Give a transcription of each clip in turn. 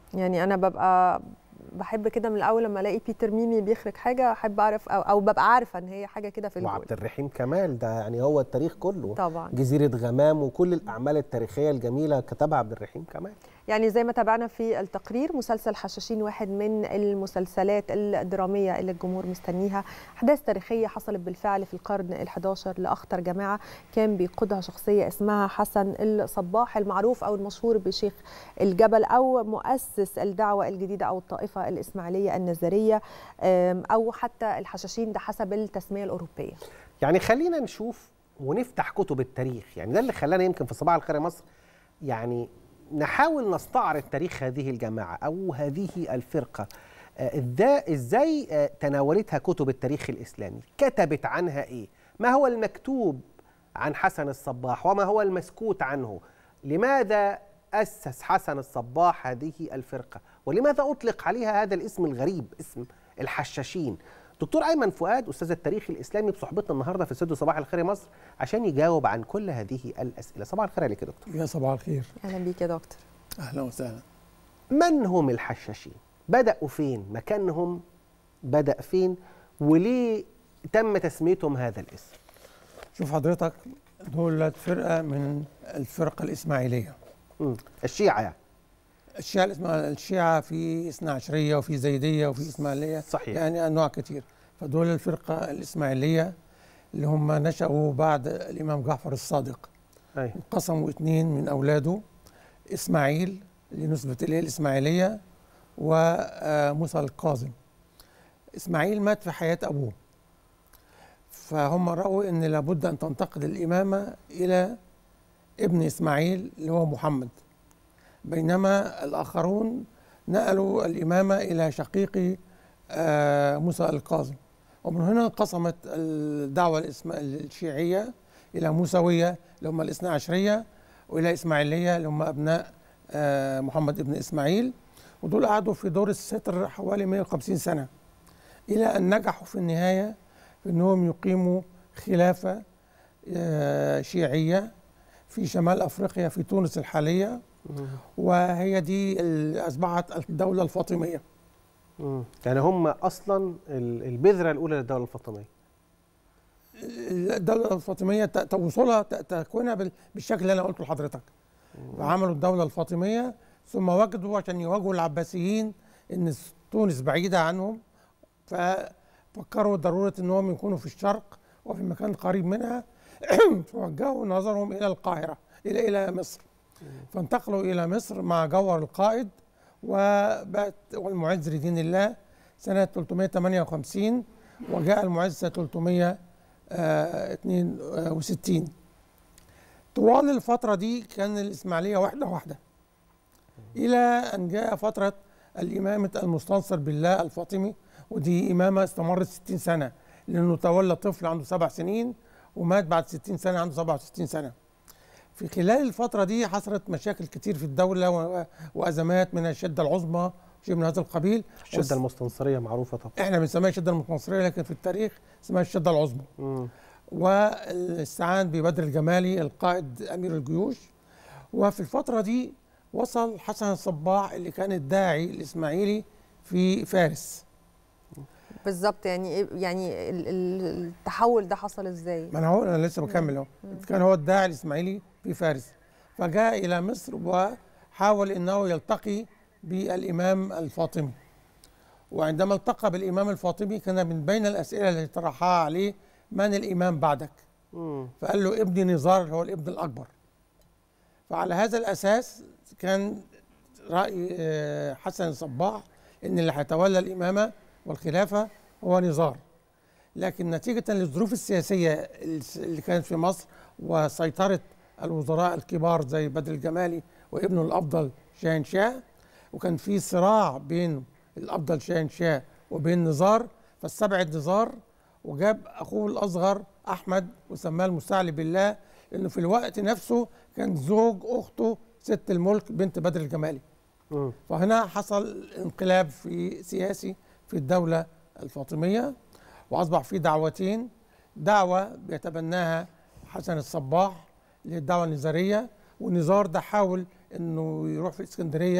يعني انا ببقى بحب كده من الاول لما الاقي بيتر ميمي بيخرج حاجه احب اعرف او, أو ببقى عارفه ان هي حاجه كده في الجول وعبد الرحيم كمال ده يعني هو التاريخ كله طبعا جزيره غمام وكل الاعمال التاريخيه الجميله كتبها عبد الرحيم كمال يعني زي ما تابعنا في التقرير مسلسل حشاشين واحد من المسلسلات الدراميه اللي الجمهور مستنيها احداث تاريخيه حصلت بالفعل في القرن ال11 لاخطر جماعه كان بيقودها شخصيه اسمها حسن الصباح المعروف او المشهور بشيخ الجبل او مؤسس الدعوه الجديده او الطائفه الاسماعيليه النزريه او حتى الحشاشين ده حسب التسميه الاوروبيه يعني خلينا نشوف ونفتح كتب التاريخ يعني ده اللي خلانا يمكن في صباح الخير يا مصر يعني نحاول نستعرض تاريخ هذه الجماعة أو هذه الفرقة إزاي تناولتها كتب التاريخ الإسلامي كتبت عنها إيه ما هو المكتوب عن حسن الصباح وما هو المسكوت عنه لماذا أسس حسن الصباح هذه الفرقة ولماذا أطلق عليها هذا الاسم الغريب اسم الحشاشين دكتور ايمن فؤاد استاذ التاريخ الاسلامي بصحبتنا النهارده في استوديو صباح الخير يا مصر عشان يجاوب عن كل هذه الاسئله صباح الخير عليك يا دكتور يا صباح الخير اهلا بيك يا دكتور اهلا وسهلا من هم الحشاشين بداوا فين مكانهم بدا فين وليه تم تسميتهم هذا الاسم شوف حضرتك دول فرقه من الفرقه الاسماعيليه مم. الشيعه يعني الشيعة الشيعة في اثنا عشرية وفي زيدية وفي إسماعيلية صحيح يعني أنواع كتير فدول الفرقة الإسماعيلية اللي هم نشأوا بعد الإمام جعفر الصادق أي. انقسموا اثنين من أولاده إسماعيل اللي نسبت إليه الإسماعيلية وموسى القاظم إسماعيل مات في حياة أبوه فهم رأوا أن لابد أن تنتقل الإمامة إلى ابن إسماعيل اللي هو محمد بينما الآخرون نقلوا الإمامة إلى شقيق موسى القاظم ومن هنا انقسمت الدعوة الشيعية إلى موسوية اللي هم الاثنى عشرية وإلى إسماعيلية اللي هم أبناء محمد ابن إسماعيل ودول قعدوا في دور الستر حوالي 150 سنة إلى أن نجحوا في النهاية في أنهم يقيموا خلافة شيعية في شمال أفريقيا في تونس الحالية وهي دي اللي اصبحت الدوله الفاطميه مم. يعني هم اصلا البذره الاولى للدوله الفاطميه الدوله الفاطميه توصلها تكوينها بالشكل اللي انا قلته لحضرتك فعملوا الدوله الفاطميه ثم وجدوا عشان يواجهوا العباسيين ان تونس بعيده عنهم ففكروا ضروره انهم يكونوا في الشرق وفي مكان قريب منها فوجهوا نظرهم الى القاهره الى الى مصر فانتقلوا الى مصر مع جوهر القائد وبات والمعز لدين الله سنه 358 وجاء المعز سنه 362 طوال الفتره دي كان الاسماعيليه واحده واحده الى ان جاء فتره الامامه المستنصر بالله الفاطمي ودي امامه استمرت 60 سنه لانه تولى طفل عنده سبع سنين ومات بعد 60 سنه عنده 67 سنه في خلال الفترة دي حصلت مشاكل كتير في الدولة وأزمات من الشدة العظمى شيء من هذا القبيل الشدة المستنصرية معروفة طبعا احنا بنسميها الشدة المستنصرية لكن في التاريخ اسمها الشدة العظمى مم. والاستعان ببدر الجمالي القائد أمير الجيوش وفي الفترة دي وصل حسن الصباح اللي كان الداعي الإسماعيلي في فارس بالظبط يعني يعني التحول ده حصل ازاي؟ ما انا هو انا لسه بكمل اهو كان هو الداعي الاسماعيلي في فارس فجاء الى مصر وحاول انه يلتقي بالامام الفاطمي وعندما التقى بالامام الفاطمي كان من بين الاسئله التي طرحها عليه من الامام بعدك؟ مم. فقال له ابني نزار هو الابن الاكبر فعلى هذا الاساس كان راي حسن الصباح ان اللي هيتولى الامامه والخلافة هو نزار لكن نتيجة للظروف السياسية اللي كانت في مصر وسيطرة الوزراء الكبار زي بدر الجمالي وابنه الأفضل شاهن شاه وكان في صراع بين الأفضل شاهن شاه وبين نزار فاستبعد نزار وجاب أخوه الأصغر أحمد وسماه المستعلي بالله لأنه في الوقت نفسه كان زوج أخته ست الملك بنت بدر الجمالي مم. فهنا حصل انقلاب في سياسي في الدولة الفاطمية وأصبح في دعوتين دعوة بيتبناها حسن الصباح اللي هي الدعوة النزارية والنزار ده حاول انه يروح في الاسكندرية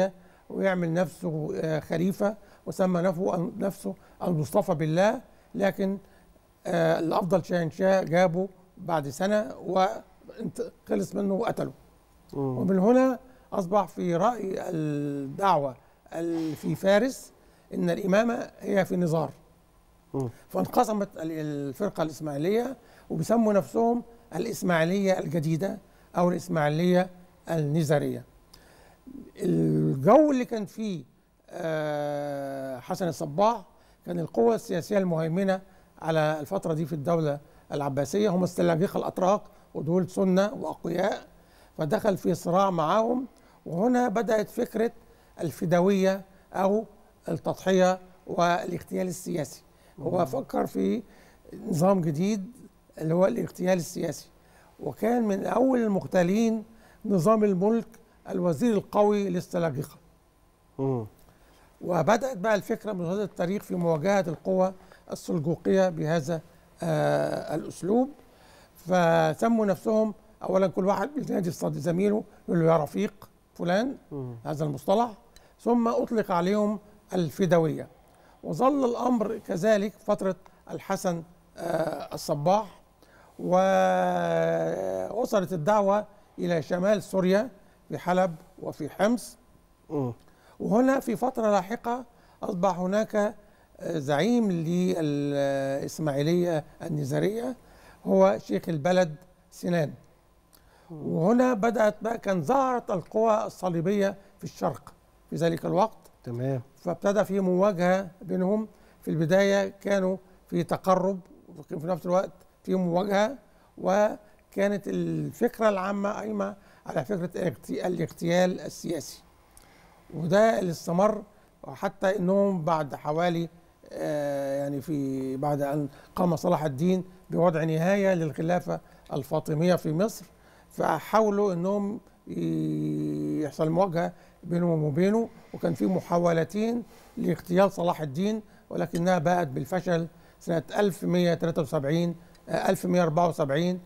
ويعمل نفسه آه، خليفة وسمى نفسه نفسه المصطفى بالله لكن آه، الأفضل شاهنشاه جابه بعد سنة وخلص منه وقتله مم. ومن هنا أصبح في رأي الدعوة ال- في فارس إن الإمامة هي في نزار مم. فانقسمت ال- الفرقة الإسماعيلية وبيسموا نفسهم الإسماعيلية الجديدة أو الإسماعيلية النزارية الجو اللي كان فيه آه، حسن الصباح كان القوة السياسية المهيمنة على الفترة دي في الدولة العباسية هم السلاجقة الأتراك ودول سنة وأقوياء فدخل في صراع معاهم وهنا بدأت فكرة الفدوية أو التضحية والاغتيال السياسي هو فكر في نظام جديد اللي هو الاغتيال السياسي وكان من أول المغتالين نظام الملك الوزير القوي للسلاجقة مم. وبدأت بقى الفكرة من هذا التاريخ في مواجهة القوى السلجوقية بهذا آه الأسلوب فسموا نفسهم أولا كل واحد بينادي صد زميله يقول له يا رفيق فلان مم. هذا المصطلح ثم أطلق عليهم الفدوية وظل الأمر كذلك فترة الحسن آه الصباح ووصلت الدعوة إلى شمال سوريا في حلب وفي حمص مم. وهنا في فترة لاحقة أصبح هناك آه، زعيم للإسماعيلية النزارية هو شيخ البلد سنان وهنا بدأت بقى كان ظهرت القوى الصليبية في الشرق في ذلك الوقت تمام فابتدى في مواجهة بينهم في البداية كانوا في تقرب وكان في نفس الوقت في مواجهة وكانت الفكرة العامة قايمة على فكرة الاغتي- الاغتيال السياسي وده اللي استمر حتى انهم بعد حوالي آه، يعني في بعد ان قام صلاح الدين بوضع نهايه للخلافه الفاطميه في مصر فحاولوا انهم ي- يحصل مواجهه بينهم وبينه وكان في محاولتين لاغتيال صلاح الدين ولكنها باءت بالفشل سنه 1173 آه، 1174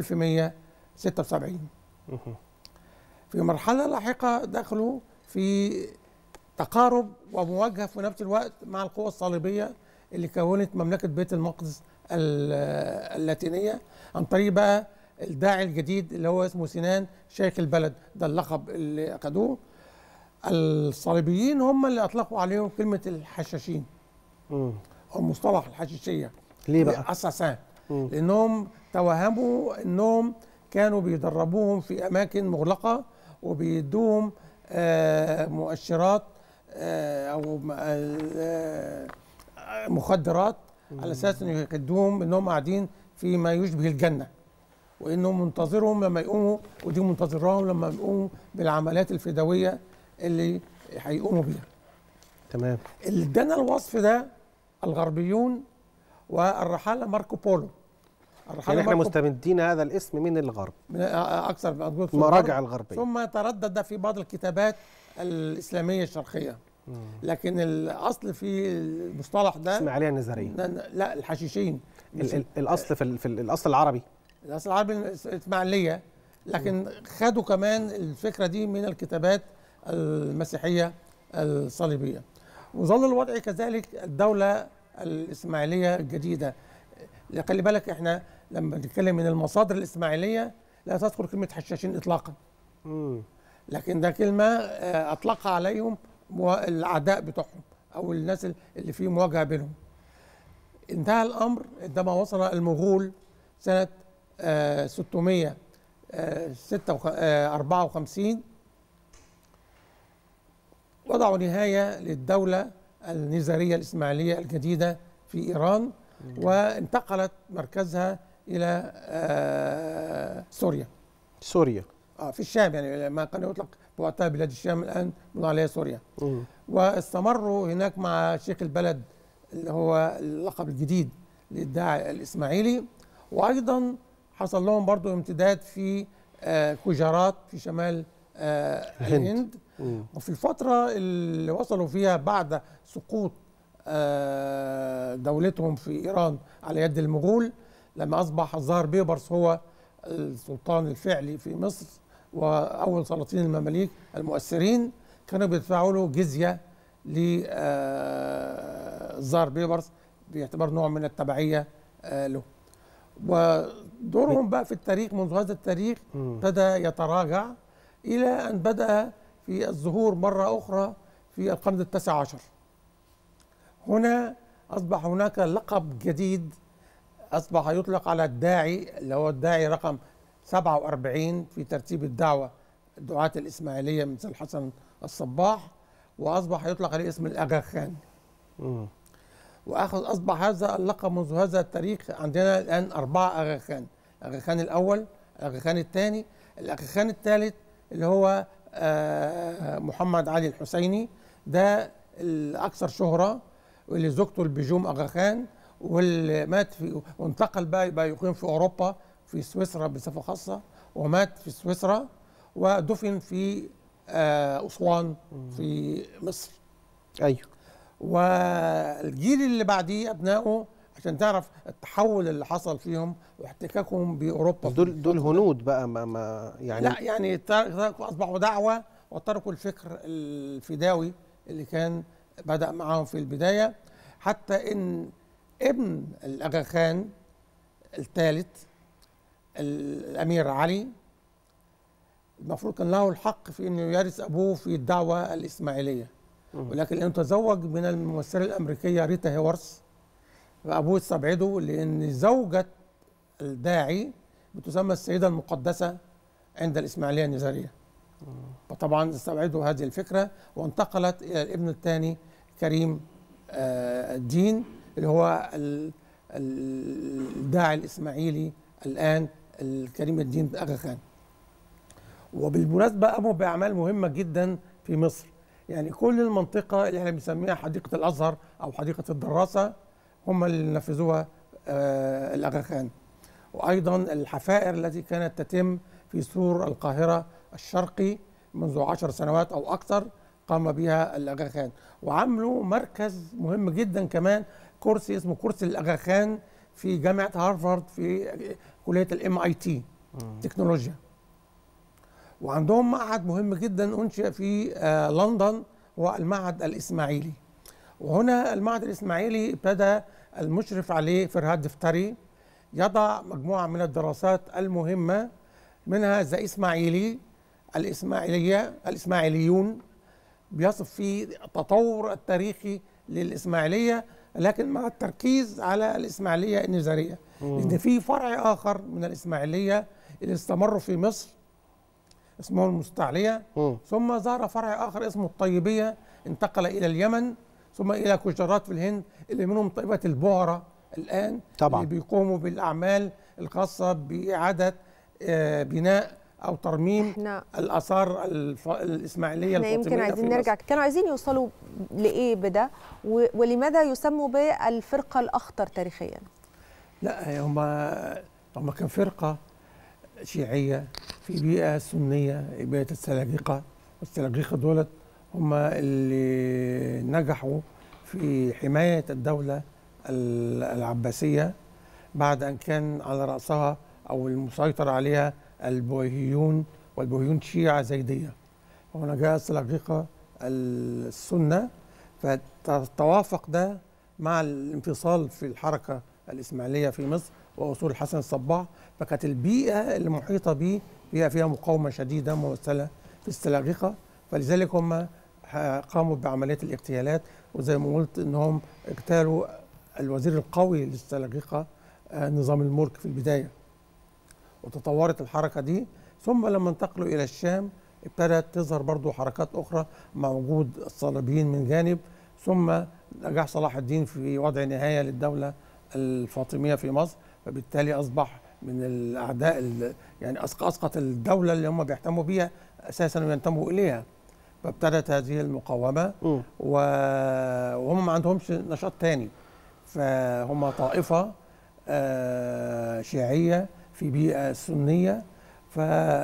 و1176 مم. في مرحلة لاحقة دخلوا في تقارب ومواجهة في نفس الوقت مع القوى الصليبية اللي كونت مملكة بيت المقدس ال- اللاتينية عن طريق بقى الداعي الجديد اللي هو اسمه سنان شيخ البلد ده اللقب اللي أخدوه الصليبيين هم اللي أطلقوا عليهم كلمة الحشاشين مم. أو مصطلح الحشاشية ليه بقى؟ أساسا مم. لانهم توهموا انهم كانوا بيدربوهم في اماكن مغلقه وبيدوهم آه، مؤشرات آه، او م- آه، مخدرات على اساس انه يكدوهم انهم قاعدين في ما يشبه الجنه وانهم منتظرهم لما يقوموا ودي منتظراهم لما يقوموا بالعمليات الفدويه اللي هيقوموا بيها تمام اللي ادانا الوصف ده الغربيون والرحاله ماركو بولو الرحاله يعني احنا ماركو مستمدين هذا الاسم من الغرب من اكثر من أدوية المراجع الغرب. الغربية ثم تردد في بعض الكتابات الاسلاميه الشرقيه مم. لكن الاصل في المصطلح ده اسماعيلية النزارية ن- ن- لا الحشيشين مش ال- ال- الاصل في ال- في ال- الاصل العربي الاصل العربي الاسماعيليه لكن خدوا كمان الفكره دي من الكتابات المسيحيه الصليبيه وظل الوضع كذلك الدوله الاسماعيليه الجديده خلي بالك احنا لما نتكلم من المصادر الاسماعيليه لا تذكر كلمه حشاشين اطلاقا مم. لكن ده كلمه آه، اطلقها عليهم مو- الاعداء بتوعهم او الناس اللي في مواجهه بينهم انتهى الامر عندما وصل المغول سنه آه، 654 وضعوا نهايه للدوله النزاريه الاسماعيليه الجديده في ايران وانتقلت مركزها الى آه، سوريا سوريا اه في الشام يعني ما كان يطلق بوقتها بلاد الشام الان بنقول عليها سوريا مم. واستمروا هناك مع شيخ البلد اللي هو اللقب الجديد للداعي الاسماعيلي وايضا حصل لهم برضو امتداد في آه، كوجارات في شمال آه، الهند. الهند مم. وفي الفترة اللي وصلوا فيها بعد سقوط آه، دولتهم في إيران على يد المغول لما أصبح الزهر بيبرس هو السلطان الفعلي في مصر وأول سلاطين المماليك المؤثرين كانوا بيدفعوا له جزيه للزار بيبرس بيعتبر نوع من التبعيه آه، له ودورهم بقى في التاريخ منذ هذا التاريخ مم. بدا يتراجع الى ان بدا في الظهور مره اخرى في القرن التاسع عشر هنا اصبح هناك لقب جديد اصبح يطلق على الداعي اللي هو الداعي رقم 47 في ترتيب الدعوه الدعاة الاسماعيليه مثل الحسن الصباح واصبح يطلق عليه اسم الاغا خان مم. واخذ اصبح هذا اللقب منذ هذا التاريخ عندنا الان اربعه اغا خان الاغا خان الاول الاغا خان الثاني الاغا خان الثالث اللي هو آه، محمد علي الحسيني ده الاكثر شهره واللي زوجته البيجوم اغا خان واللي مات في وانتقل بقى يبقى يقيم في اوروبا في سويسرا بصفه خاصه ومات في سويسرا ودفن في آه، اسوان في مصر ايوه والجيل اللي بعديه ابنائه عشان تعرف التحول اللي حصل فيهم واحتكاكهم باوروبا في دول دول الفترة هنود بقى ما, ما يعني لا يعني تر- تركوا اصبحوا دعوه وتركوا الفكر الفداوي اللي كان بدا معاهم في البدايه حتى ان ابن الاغا خان الثالث الامير علي المفروض كان له الحق في انه يرث ابوه في الدعوه الاسماعيليه مم. ولكن لانه تزوج من الممثله الامريكيه ريتا هيورس فابوه استبعده لان زوجة الداعي بتسمى السيده المقدسه عند الاسماعيليه النزاريه فطبعا استبعدوا هذه الفكره وانتقلت الى الابن الثاني كريم آه، الدين اللي هو ال- ال- الداعي الاسماعيلي الان الكريم الدين اغا خان وبالمناسبه قاموا باعمال مهمه جدا في مصر يعني كل المنطقه اللي احنا بنسميها حديقه الازهر او حديقه الدراسه هم اللي نفذوها آه، الاغا خان وايضا الحفائر التي كانت تتم في سور القاهره الشرقي منذ عشر سنوات او اكثر قام بها الاغا خان وعملوا مركز مهم جدا كمان كرسي اسمه كرسي الاغا خان في جامعه هارفارد في كليه الام اي تي تكنولوجيا وعندهم معهد مهم جدا انشئ في آه، لندن هو المعهد الاسماعيلي وهنا المعهد الاسماعيلي ابتدى المشرف عليه فرهاد دفتري يضع مجموعه من الدراسات المهمه منها ذا اسماعيلي الاسماعيليه الاسماعيليون بيصف فيه التطور التاريخي للاسماعيليه لكن مع التركيز على الاسماعيليه النزاريه لان في فرع اخر من الاسماعيليه اللي استمروا في مصر اسمه المستعليه مم. ثم ظهر فرع اخر اسمه الطيبيه انتقل الى اليمن ثم الى كجرات في الهند اللي منهم طيبه البعره الان طبعاً. اللي بيقوموا بالاعمال الخاصه باعاده آه، بناء او ترميم احنا الاثار الف... الاسماعيليه احنا الفاطميه يمكن عايزين في مصر. نرجع كانوا عايزين يوصلوا لايه بده و- ولماذا يسموا بالفرقه الاخطر تاريخيا لا هم هم كان فرقة شيعية في بيئة سنية بيئة السلاجقة والسلاجقة دولت هم اللي نجحوا في حماية الدولة ال- العباسية بعد أن كان على رأسها أو المسيطر عليها البويهيون والبويهيون شيعة زيدية وهنا جاء السلاجقة السنة فتوافق ده مع الانفصال في الحركة الإسماعيلية في مصر وأصول الحسن الصباح فكانت البيئة المحيطة به بيئة فيها مقاومة شديدة ممثلة في السلاجقة فلذلك هم ح- قاموا بعملية الاغتيالات وزي ما قلت انهم اغتالوا الوزير القوي للسلاجقة آه، نظام الملك في البداية وتطورت الحركة دي ثم لما انتقلوا إلى الشام ابتدت تظهر برضو حركات أخرى مع وجود الصليبيين من جانب ثم نجاح صلاح الدين في وضع نهاية للدولة الفاطمية في مصر فبالتالي أصبح من الأعداء ال- يعني أسق- أسقط الدولة اللي هم بيهتموا بيها أساسا وينتموا إليها فابتدت هذه المقاومة مم. و- وهم ما عندهمش نشاط تاني فهم طائفة آه، شيعية في بيئة سنية ف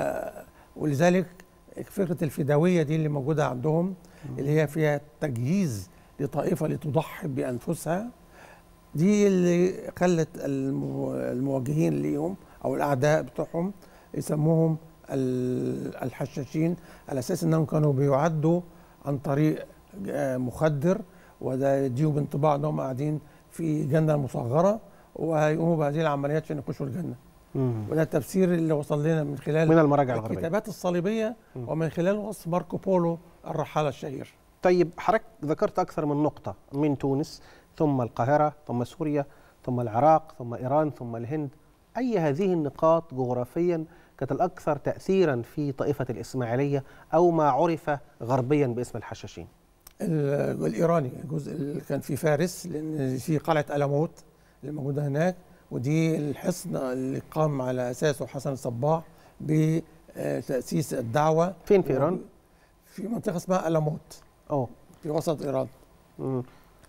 ولذلك فكرة الفدوية دي اللي موجودة عندهم اللي هي فيها تجهيز لطائفة لتضحي بأنفسها دي اللي خلت المو- الموجهين ليهم أو الأعداء بتوعهم يسموهم ال- الحشاشين على أساس أنهم كانوا بيعدوا عن طريق آه، مخدر وده يديهم انطباع انهم قاعدين في جنه مصغره وهيقوموا بهذه العمليات عشان يخشوا الجنه مم. وده التفسير اللي وصل لنا من خلال من المراجع الغربيه الكتابات الصليبيه مم. ومن خلال وصف ماركو بولو الرحاله الشهير طيب حضرتك ذكرت اكثر من نقطه من تونس ثم القاهره ثم سوريا ثم العراق ثم ايران ثم الهند اي هذه النقاط جغرافيا كانت الاكثر تاثيرا في طائفه الاسماعيليه او ما عرف غربيا باسم الحشاشين ال- الايراني الجزء اللي كان في فارس لان في قلعه الموت اللي موجوده هناك ودي الحصن اللي قام على اساسه حسن الصباح بتاسيس الدعوه فين في ايران في منطقه اسمها الموت اه في وسط ايران مم.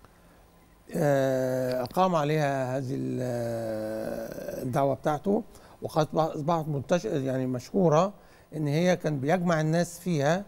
آه، أقام عليها هذه ال- آه، الدعوة بتاعته وقد أصبحت منتشرة يعني مشهورة إن هي كان بيجمع الناس فيها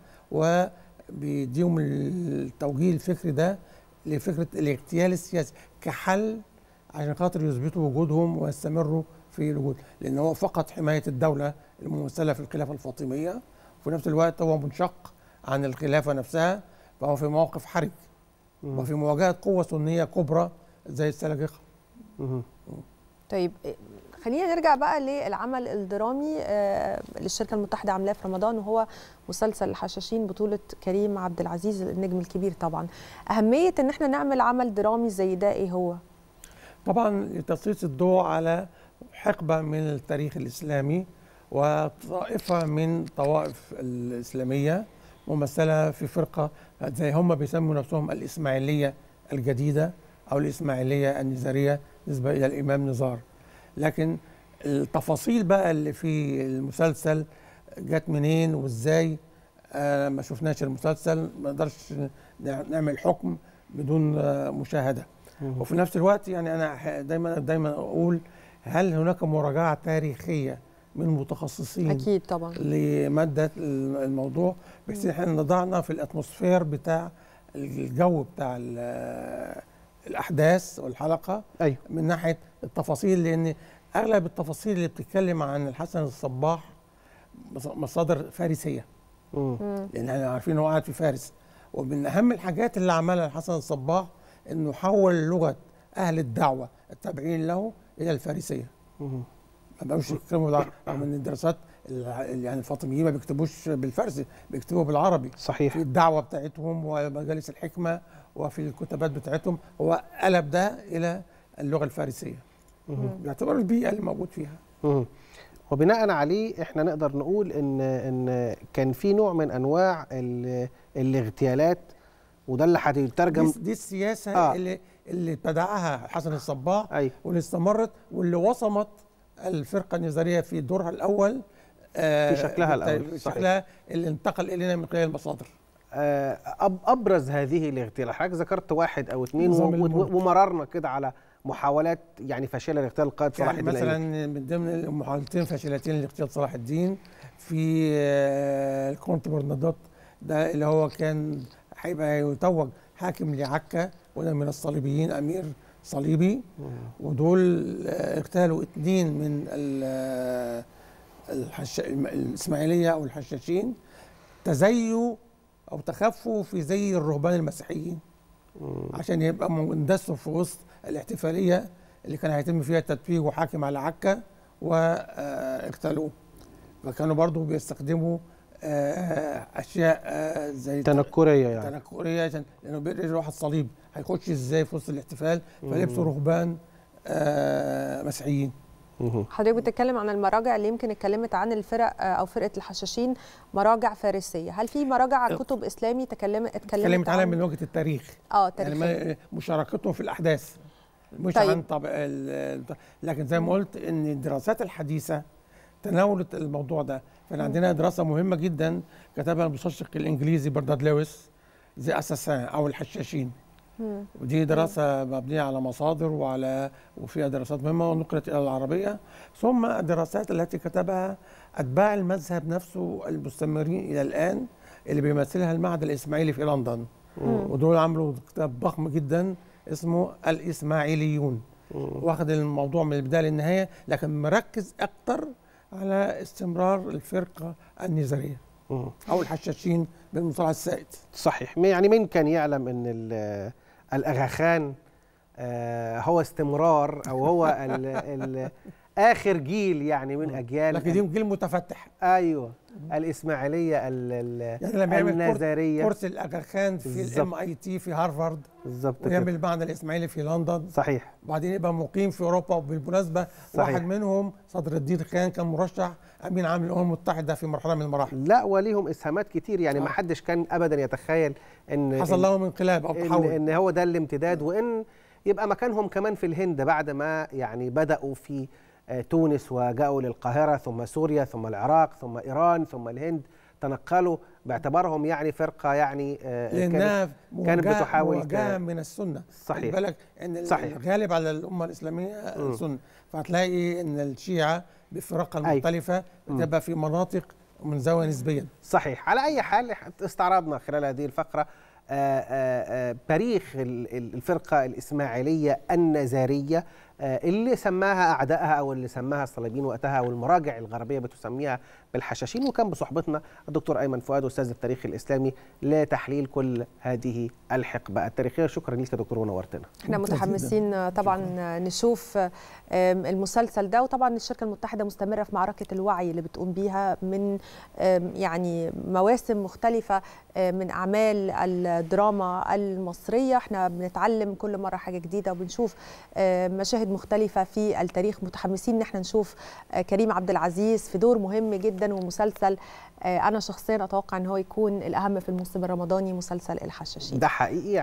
وبيديهم التوجيه الفكري ده لفكرة الاغتيال السياسي كحل عشان خاطر يثبتوا وجودهم ويستمروا في الوجود لأن هو فقط حماية الدولة الممثلة في الخلافة الفاطمية وفي نفس الوقت هو منشق عن الخلافة نفسها فهو في موقف حرج مم. وفي مواجهه قوه سنيه كبرى زي السلاجقه مم. طيب خلينا نرجع بقى للعمل الدرامي آه، اللي الشركه المتحده عاملاه في رمضان وهو مسلسل الحشاشين بطوله كريم عبد العزيز النجم الكبير طبعا اهميه ان احنا نعمل عمل درامي زي ده ايه هو طبعا لتسليط الضوء على حقبه من التاريخ الاسلامي وطائفه من طوائف الاسلاميه ممثله في فرقه زي هم بيسموا نفسهم الاسماعيليه الجديده او الاسماعيليه النزاريه نسبه الى الامام نزار لكن التفاصيل بقى اللي في المسلسل جت منين وازاي آه ما شفناش المسلسل ما نقدرش نعمل حكم بدون آه مشاهده مم. وفي نفس الوقت يعني انا ح- دايما دايما اقول هل هناك مراجعه تاريخيه من متخصصين اكيد طبعا لماده الموضوع بحيث ان احنا نضعنا في الاتموسفير بتاع الجو بتاع ال- الاحداث والحلقه ايوه من ناحيه التفاصيل لان اغلب التفاصيل اللي بتتكلم عن الحسن الصباح مص- مصادر فارسيه مم. مم. لان احنا عارفين هو قاعد في فارس ومن اهم الحاجات اللي عملها الحسن الصباح انه حول لغه اهل الدعوه التابعين له الى الفارسيه مم. ما بقوش يتكلموا بالع- رغم ان الدراسات الع- يعني الفاطميين ما بيكتبوش بالفارسي بيكتبوا بالعربي صحيح في الدعوه بتاعتهم ومجالس الحكمه وفي الكتابات بتاعتهم هو قلب ده الى اللغه الفارسيه مم. باعتبار البيئه اللي موجود فيها مم. وبناء عليه احنا نقدر نقول ان ان كان في نوع من انواع ال- الاغتيالات وده اللي هيترجم دي, دي السياسه آه. آه. اللي اللي ابتدعها حسن الصباح ايوه واللي استمرت واللي وصمت الفرقه النزاريه في دورها الاول آه، في شكلها بالت- الأول، في صحيح. شكلها اللي انتقل الينا من خلال المصادر آه، أب- ابرز هذه الاغتيالات حضرتك ذكرت واحد او اثنين نظام و- و- الملك. ومررنا كده على محاولات يعني فاشله لاغتيال القائد صلاح يعني الدين مثلا الأيوبي. من ضمن المحاولتين فاشلتين لاغتيال صلاح الدين في آه، الكونت برنادوت ده اللي هو كان هيبقى يتوج حاكم لعكا وده من الصليبيين امير صليبي ودول آه، اغتالوا اثنين من ال- آه، الحش... الم- الاسماعيليه او الحشاشين تزيوا او تخفوا في زي الرهبان المسيحيين مم. عشان يبقى مندسوا في وسط الاحتفاليه اللي كان هيتم فيها التتويج وحاكم على عكا واغتالوه فكانوا برضو بيستخدموا آه، اشياء آه، زي تنكريه يعني تنكريه عشان لانه بيقدر واحد صليب هيخش ازاي في وسط الاحتفال فلبسوا مم. رهبان آه، مسيحيين مم. حضرتك بتتكلم عن المراجع اللي يمكن اتكلمت عن الفرق آه، او فرقه الحشاشين مراجع فارسيه هل في مراجع ال- كتب اسلامي تكلمت اتكلمت اتكلمت عليها عن من وجهه التاريخ اه يعني تاريخيا ما- مشاركتهم في الاحداث مش طيب. طيب. عن طب ال- ال- لكن زي ما قلت ان الدراسات الحديثه تناولت الموضوع ده فاحنا عندنا دراسه مهمه جدا كتبها المستشرق الانجليزي برداد لويس زي اساسان او الحشاشين مم. ودي دراسه مبنيه على مصادر وعلى وفيها دراسات مهمه ونقلت الى العربيه ثم الدراسات التي كتبها اتباع المذهب نفسه المستمرين الى الان اللي بيمثلها المعهد الاسماعيلي في لندن مم. ودول عملوا كتاب ضخم جدا اسمه الاسماعيليون واخد الموضوع من البدايه للنهايه لكن مركز اكتر على استمرار الفرقه النزاريه مم. او الحشاشين بالمصطلح السائد صحيح يعني من كان يعلم ان ال- الاغاخان آه، هو استمرار او هو ال ال اخر جيل يعني من اجيال لكن دي جيل متفتح ايوه الاسماعيليه ال- ال- يعني لما يعمل كورس- النازريه كورس الاغا خان في بالظبط. الام اي تي في هارفارد بالظبط كده ويعمل المعهد الاسماعيلي في لندن صحيح وبعدين يبقى مقيم في اوروبا وبالمناسبه صحيح. واحد منهم صدر الدين خان كان مرشح امين عام الامم المتحده في مرحله من المراحل لا وليهم اسهامات كتير يعني ما آه. حدش كان ابدا يتخيل ان حصل إن- لهم انقلاب او إن, تحول ان هو ده الامتداد وان يبقى مكانهم كمان في الهند بعد ما يعني بداوا في آه، تونس وجاءوا للقاهره ثم سوريا ثم العراق ثم ايران ثم الهند تنقلوا باعتبارهم يعني فرقه يعني آه، كانت- لانها كانت موجهة- بتحاول موجهه ت- من السنه صحيح. خلي بالك ان ال- صحيح. الغالب على الامه الاسلاميه مم. السنه فهتلاقي ان الشيعه بفرقها أيوة. المختلفه مم. بتبقى في مناطق من زاويه نسبيا صحيح على اي حال استعرضنا خلال هذه الفقره آه، آه، آه، تاريخ ال- ال- الفرقه الاسماعيليه النزاريه آه، اللي سماها اعدائها او اللي سماها الصليبيين وقتها والمراجع الغربيه بتسميها بالحشاشين وكان بصحبتنا الدكتور ايمن فؤاد استاذ التاريخ الاسلامي لتحليل كل هذه الحقبه التاريخيه شكرا لك يا دكتور ونورتنا احنا ممتاز متحمسين طبعا نشوف آم، المسلسل ده وطبعا الشركه المتحده مستمره في معركه الوعي اللي بتقوم بيها من آم، يعني مواسم مختلفه آم، من اعمال الدراما المصريه احنا بنتعلم كل مره حاجه جديده وبنشوف آم، مشاهد مختلفه في التاريخ متحمسين ان احنا نشوف آه، كريم عبد العزيز في دور مهم جدا ومسلسل آه، انا شخصيا اتوقع ان هو يكون الاهم في الموسم الرمضاني مسلسل الحشاشين ده حقيقي